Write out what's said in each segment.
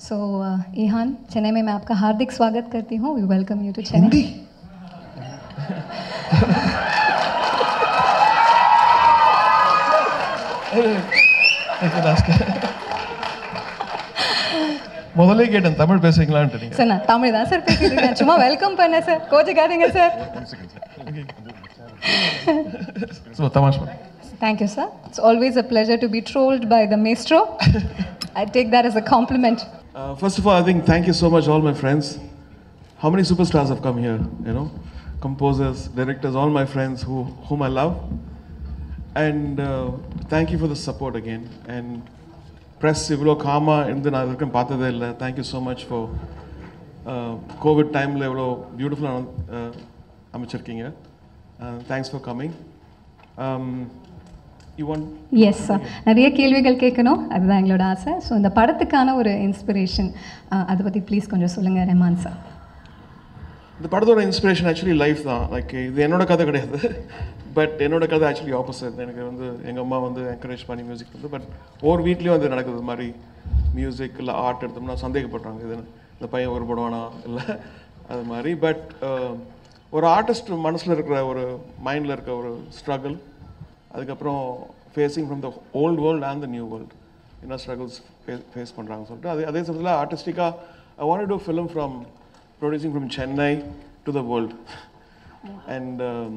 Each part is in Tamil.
सो ईहान चेन्नई में मैं आपका हार्दिक स्वागत करती हूँ we welcome you to Chennai Hindi முதல்ல கேட்டேன் தமிழ் பேசுறீங்களான்ட்டு நீங்க சார் நான் தமிழ் தான் சார் பேசிட்டு இருக்கேன் சும்மா வெல்கம் பண்ணேன் சார் கோச்சிக்காதீங்க சார் ஸோ தமாஷ் பண்ணு. Thank you, sir. It's always a pleasure to be trolled by the maestro. I take that as a compliment. Uh, first of all, I think thank you so much, all my friends. How many superstars have come here? You know, composers, directors, all my friends who whom I love. And uh, thank you for the support again. And press இவ்வளோ காமாக இருந்து நான் இதுக்கும் பார்த்ததே இல்லை thank you so much for COVID டைமில் எவ்வளோ பியூட்டிஃபுல்லாக அமைச்சிருக்கீங்க thanks for coming you want yes sir நிறைய கேள்விகள் கேட்கணும் அதுதான் எங்களோட ஆசை ஸோ இந்த படத்துக்கான ஒரு இன்ஸ்பிரேஷன் அதை பற்றி ப்ளீஸ் கொஞ்சம் சொல்லுங்கள் ரெமான் சார் இந்த படத்தோட இன்ஸ்பிரேஷன் ஆக்சுவலி லைஃப் தான் லைக் இது என்னோட கதை கிடையாது பட் என்னோட கதை ஆக்சுவலி ஆப்போசிட் எனக்கு வந்து எங்கள் அம்மா வந்து என்கரேஜ் பண்ணி மியூசிக் வந்து பட் ஒவ்வொரு வீட்லேயும் வந்து நடக்குது இது மாதிரி மியூசிக் இல்லை ஆர்ட் எடுத்தோம்னா சந்தேகப்படுறாங்க இது இந்த பையன் ஒரு படுவானா இல்லை அது மாதிரி பட் ஒரு ஆர்டிஸ்ட் மனசில் இருக்கிற ஒரு மைண்டில் இருக்க ஒரு ஸ்ட்ரகிள் அதுக்கப்புறம் facing from the old world and the new world என்ன ஸ்ட்ரகிள்ஸ் ஃபேஸ் பண்ணுறாங்கன்னு சொல்லிட்டு அதே அதே சமயத்தில் ஆர்டிஸ்டிக்காக I want to film from producing from Chennai to the world. And um,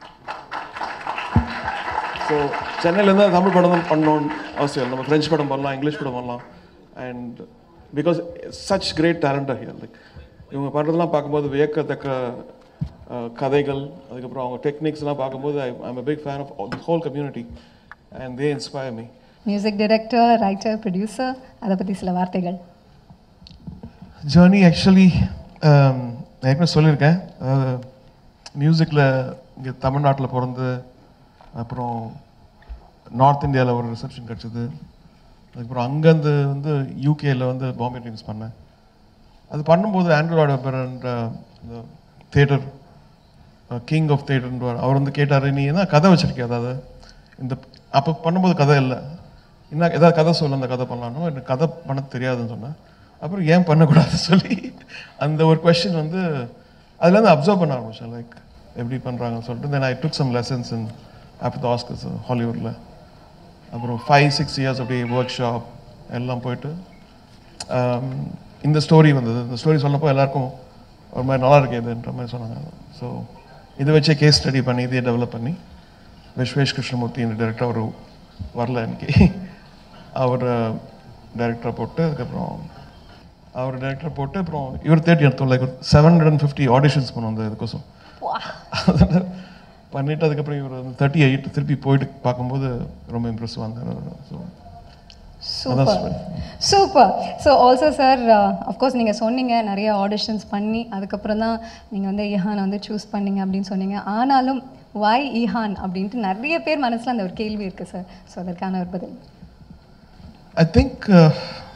so சென்னையிலேருந்து தமிழ் படம் தான் பண்ணணும்னு அவசியம் இல்லை நம்ம ஃப்ரெஞ்ச் படம் பண்ணலாம் இங்கிலீஷ் படம் பண்ணலாம் அண்ட் பிகாஸ் சச் கிரேட் டேலண்டாக ஹியர் லைக் இவங்க பண்ணுறதெல்லாம் பார்க்கும்போது வியக்கத்தக்க அஹ், கதைகள் அதுக்கப்புறம் அவங்க டெக்னிக்ஸ்லாம் பார்க்கும்போது I I'm a big fan of the whole community and they inspire me music director writer producer அதை பற்றி சில வார்த்தைகள் ஜேர்னி ஆக்சுவலி நான் ஏற்கனவே சொல்லியிருக்கேன் அதாவது மியூசிக்கில் இங்கே தமிழ்நாட்டில் பிறந்து அப்புறம் நார்த் இந்தியாவில் ஒரு ரிசப்ஷன் கிடச்சிது அதுக்கப்புறம் அங்கேருந்து வந்து யூகேயில் வந்து பாம்பே ட்ரீம்ஸ் பண்ணேன் அது பண்ணும்போது ஆண்ட்ரூ வெப்பர்ன்ற இந்த தேட்டர் கிங் ஆஃப் தேட்டர்ன்றவர் அவர் வந்து கேட்டார் நீ என்ன கதை வச்சிருக்கிய அதாவது இந்த அப்போ பண்ணும்போது கதை இல்லை என்ன ஏதாவது கதை சொல்ல அந்த கதை பண்ணலான்னு எனக்கு கதை பண்ண தெரியாதுன்னு சொன்னேன் அப்புறம் ஏன் பண்ணக்கூடாதுன்னு சொல்லி அந்த ஒரு கொஷின் வந்து அதுலேருந்து அப்சர்வ் பண்ண ஆரம்பிச்சேன் லைக் எப்படி பண்ணுறாங்கன்னு சொல்லிட்டு then I took some lessons in after the Oscars ஹாலிவுட்டில் அப்புறம் ஃபைவ் சிக்ஸ் இயர்ஸ் அப்படி ஒர்க் ஷாப் எல்லாம் போயிட்டு ஆம், இந்த ஸ்டோரி வந்தது இந்த ஸ்டோரி சொன்னப்போ எல்லாருக்கும் ஒரு மாதிரி நல்லா இருக்கு இதுன்ற மாதிரி சொன்னாங்க ஸோ இதை வச்சே கேஸ் ஸ்டடி பண்ணி இதையே டெவலப் பண்ணி விஸ்வேஷ் கிருஷ்ணமூர்த்தி இந்த டேரக்டர் அவர் வரல எனக்கு அவர் டைரக்டர் போட்டு அதுக்கப்புறம் அவர் டைரக்டர் போட்டு அப்புறம் இவர் தேடி எடுத்தோம் like seven hundred and fifty auditions பண்ணோம் அந்த இதுக்கோசம் அதனால பண்ணிட்டு அதுக்கப்புறம் இவர் வந்து தேர்ட்டி எயிட் திருப்பி போயிட்டு பார்க்கும்போது ரொம்ப இம்ப்ரெசிவ் வந்தார் ஸோ அதான் super super so also sir of course நீங்கள் சொன்னீங்க நிறைய ஆடிஷன்ஸ் பண்ணி அதுக்கப்புறம் தான் நீங்கள் வந்து ஈஹான் வந்து சூஸ் பண்ணீங்க அப்படின்னு சொன்னீங்க ஆனாலும் வாய் ஈஹான் அப்படின்ட்டு நிறைய பேர் மனசில் அந்த ஒரு கேள்வி இருக்குது சார் ஸோ அதற்கான ஒரு பதில் I think uh,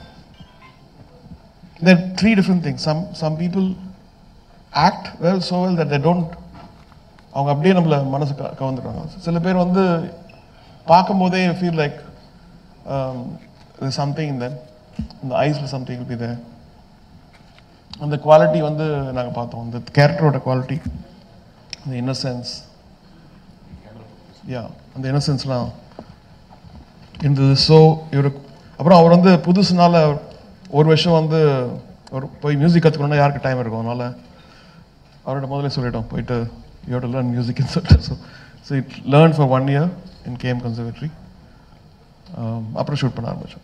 there are three different things. Some some people act well so well that they don't அவங்க அப்படியே நம்மள மனசு க கவர்ந்துடுறாங்க சில பேர் வந்து பார்க்கும்போதே ஃபீல் லைக் சம்திங் தென் இந்த ஐஸில் சம்திங் will be there அந்த குவாலிட்டி வந்து நாங்கள் பார்த்தோம் அந்த கேரக்டரோட குவாலிட்டி அந்த இன்னசென்ஸ் யா அந்த இன்னசென்ஸ்லாம் இருந்தது ஸோ இவர் அப்புறம் அவர் வந்து புதுசுனால ஒரு வருஷம் வந்து ஒரு போய் மியூசிக் கற்றுக்கணும்னா யாருக்கு டைம் இருக்கும் அதனால அவரோட முதல்ல சொல்லிட்டோம் போயிட்டு யோட லேர்ன் மியூசிக்னு சொல்லிட்டு so so it learn for one year in KM conservatory அப்புறம் ஷூட் பண்ண ஆரம்பித்தோம்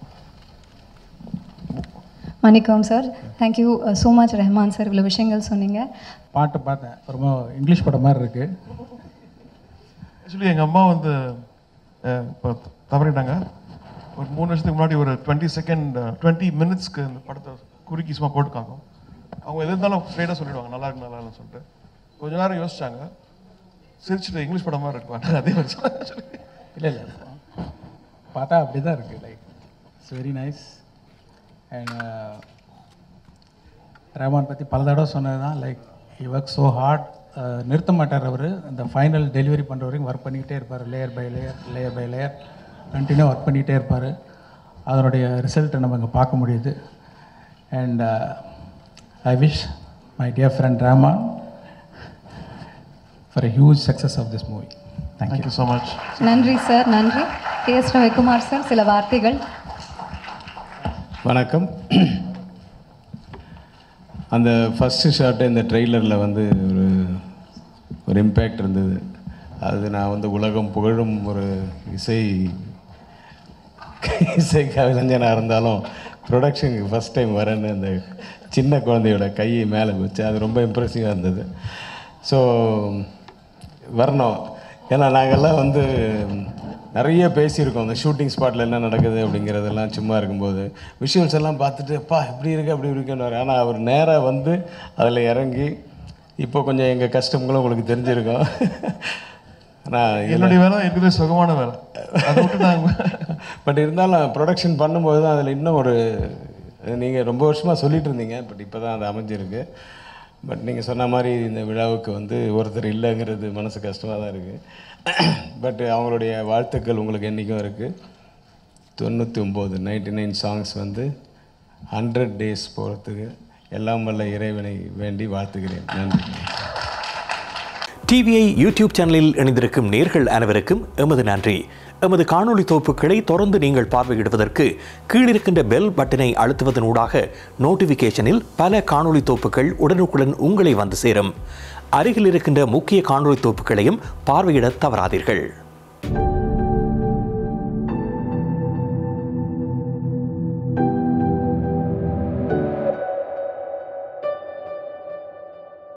மன்னிக்கவும் sir thank you so much Rahman sir இவ்வளோ விஷயங்கள் சொன்னீங்க பாட்டு பார்த்தேன் ரொம்ப இங்கிலீஷ் படம் மாதிரி இருக்குது ஆக்சுவலி எங்கள் அம்மா வந்து அஹ், இப்போ தவறிட்டாங்க ஒரு மூணு வருஷத்துக்கு முன்னாடி ஒரு டுவெண்ட்டி செகண்ட் டுவெண்ட்டி மினிட்ஸ்க்கு இந்த படத்தை குறுக்கி சும்மா போட்டு காக்கும் அவங்க எது இருந்தாலும் ஸ்ட்ரெயிட்டாக சொல்லிடுவாங்க நல்லா இருக்கு நல்லா இல்லைன்னு சொல்லிட்டு கொஞ்ச நேரம் யோசிச்சாங்க சிரிச்சுட்டு இங்கிலீஷ் படம் மாதிரி இருக்கு அதே மாதிரி சொன்னாங்க இல்லை இல்லை பார்த்தா அப்படி தான் இருக்குது like it's very nice and Rahman பற்றி பல தடவை சொன்னது தான் like he work so hard நிறுத்த மாட்டார் அவர் இந்த ஃபைனல் டெலிவரி பண்ணுற வரைக்கும் ஒர்க் பண்ணிக்கிட்டே இருப்பார் layer by layer layer by layer continue work பண்ணிகிட்டே இருப்பார் அதனுடைய ரிசல்ட்டை நம்ம இங்கே பார்க்க முடியுது and I wish my dear friend Rahman for a huge success of this movie thank you thank you so much நன்றி சார் நன்றி கே எஸ் ரவிக்குமார் சார் சில வார்த்தைகள் வணக்கம் அந்த ஃபஸ்ட்டு ஷாட்டு இந்த ட்ரெய்லரில் வந்து ஒரு ஒரு இம்பேக்ட் இருந்தது அது நான் வந்து உலகம் புகழும் ஒரு இசை இசை கவிஞனாக இருந்தாலும் ப்ரொடக்ஷனுக்கு ஃபஸ்ட் டைம் வரேன்னு அந்த சின்ன குழந்தையோட கையை மேலே வச்சு அது ரொம்ப இம்ப்ரெசிவாக இருந்தது ஸோ வரணும் ஏன்னா நாங்கள்லாம் வந்து நிறைய பேசியிருக்கோம் அந்த ஷூட்டிங் ஸ்பாட்டில் என்ன நடக்குது அப்படிங்கிறதெல்லாம் சும்மா இருக்கும்போது விஷுவல்ஸ் எல்லாம் பார்த்துட்டு அப்பா இப்படி இருக்கு அப்படி இருக்குன்னு ஆனால் அவர் நேராக வந்து அதில் இறங்கி இப்போ கொஞ்சம் எங்கள் கஷ்டங்களும் உங்களுக்கு தெரிஞ்சிருக்கும் ஆனால் என்னுடைய வேலை இருக்கிறது சுகமான வேலை அதை விட்டு நான் பட் இருந்தாலும் ப்ரொடக்ஷன் பண்ணும்போது தான் அதில் இன்னும் ஒரு நீங்கள் ரொம்ப வருஷமாக சொல்லிட்டு இருந்தீங்க பட் இப்போ தான் அது அமைஞ்சிருக்கு பட் நீங்கள் சொன்ன மாதிரி இந்த விழாவுக்கு வந்து ஒருத்தர் இல்லைங்கிறது மனசு கஷ்டமாக தான் இருக்குது பட் அவங்களுடைய வாழ்த்துக்கள் உங்களுக்கு என்றைக்கும் இருக்குது தொண்ணூற்றி ஒம்பது நைன்டி நைன் சாங்ஸ் வந்து ஹண்ட்ரட் டேஸ் போகிறதுக்கு எல்லாம் வல்ல இறைவனை வேண்டி வாழ்த்துகிறேன் நன்றி டிவிஐ யூடியூப் சேனலில் இணைந்திருக்கும் நேர்கள் அனைவருக்கும் எமது நன்றி எமது காணொளி தொகுப்புகளை தொடர்ந்து நீங்கள் பார்வையிடுவதற்கு கீழிருக்கின்ற பெல் பட்டனை அழுத்துவதனூடாக நோட்டிஃபிகேஷனில் பல காணொளி தொகுப்புகள் உடனுக்குடன் உங்களை வந்து சேரும் அருகில் இருக்கின்ற முக்கிய காணொளி தொகுப்புகளையும் பார்வையிட தவறாதீர்கள்